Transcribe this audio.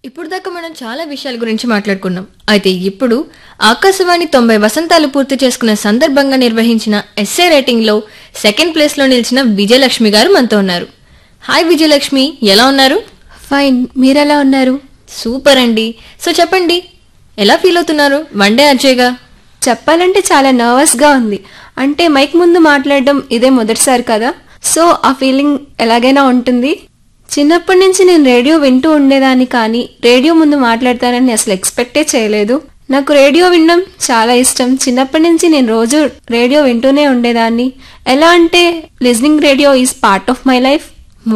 ఇప్పుడు దాకా మనం చాలా విషయాల గురించి మాట్లాడుకున్నాం అయితే ఇప్పుడు ఆకాశవాణి తొంభై వసంతాలు పూర్తి చేసుకున్న సందర్భంగా నిర్వహించిన ఎస్ఏ రేటింగ్ లో సెకండ్ ప్లేస్ లో నిలిచిన విజయలక్ష్మి గారు మనతో ఉన్నారు హాయ్ విజయలక్ష్మి ఎలా ఉన్నారు ఫైన్ మీరెలా ఉన్నారు సూపర్ అండి సో చెప్పండి ఎలా ఫీల్ అవుతున్నారు వన్ డే అర్జయ్గా చెప్పాలంటే చాలా నర్వస్ గా ఉంది అంటే మైక్ ముందు మాట్లాడడం ఇదే మొదటిసారి కదా సో ఆ ఫీలింగ్ ఎలాగైనా ఉంటుంది చిన్నప్పటి నుంచి నేను రేడియో వింటూ ఉండేదాన్ని కానీ రేడియో ముందు మాట్లాడతానని అసలు ఎక్స్పెక్టే చేయలేదు నాకు రేడియో వినడం చాలా ఇష్టం చిన్నప్పటి నుంచి నేను రోజు రేడియో వింటూనే ఉండేదాన్ని ఎలా అంటే listening radio is part of my life